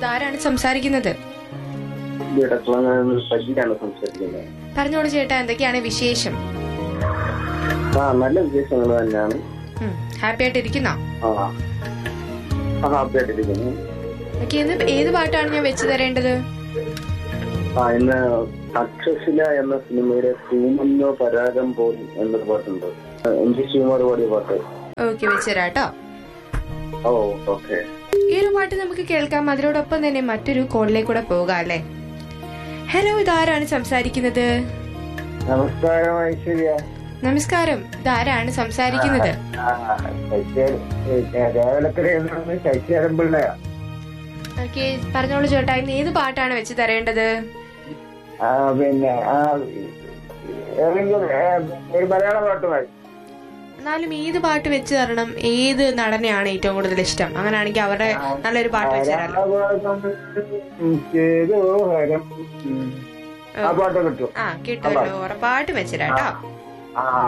ഇതാരാണ് സംസാരിക്കുന്നത് സജിയാണ് സംസാരിക്കുന്നത് പറഞ്ഞോളൂ ചേട്ടാ എന്തൊക്കെയാണ് വിശേഷം ആ നല്ല വിശേഷങ്ങൾ തന്നെയാണ് ഹാപ്പി ആയിട്ട് ഇരിക്കുന്നോ ആ ആ ഹാപ്പി ആയിട്ടിരിക്കുന്നു ഓക്കെ ഇന്ന് ഏത് പാട്ടാണ് ഞാൻ വെച്ച് തരേണ്ടത് ആ ഇന്ന് അക്ഷശില എന്ന സിനിമയുടെ തൂമന്നോ പരാഗം പോലും എന്നൊരു പാട്ടുണ്ട് എം ജി ശിവകുമാർ പാടിയ പാട്ട് ഓക്കെ വെച്ച് തരാം കേട്ടോ ഓ ഓക്കെ ഈ ഒരു പാട്ട് നമുക്ക് കേൾക്കാം അതിനോടൊപ്പം തന്നെ മറ്റൊരു കോളിലേക്ക് കൂടെ പോകാം അല്ലേ ഹലോ ഇതാരാണ് സംസാരിക്കുന്നത് നമസ്കാരം ഐശ്വര്യ നമസ്കാരം ഇതാരാണ് സംസാരിക്കുന്നത് രാവിലക്കരയിൽ നിന്ന് ശശിധരൻ പിള്ളയാ ഓക്കെ പറഞ്ഞോളൂ ചേട്ടാ ഇന്ന് ഏത് പാട്ടാണ് വെച്ച് തരേണ്ടത് ആ പിന്നെ ആ ഏതെങ്കിലും ഏ, ഒരു മലയാള പാട്ട് മതി എന്നാലും ഏത് പാട്ട് വെച്ച് തരണം ഏത് നടനെയാണ് ഏറ്റവും കൂടുതൽ ഇഷ്ടം അങ്ങനെയാണെങ്കിൽ അവരുടെ നല്ലൊരു പാട്ട് വെച്ച് തരാമല്ലോ ചേതോഹരം ആ പാട്ട് കിട്ടും ആ കിട്ടുമല്ലോ ഉറപ്പായിട്ടും വെച്ച് തരാം കേട്ടോ ആ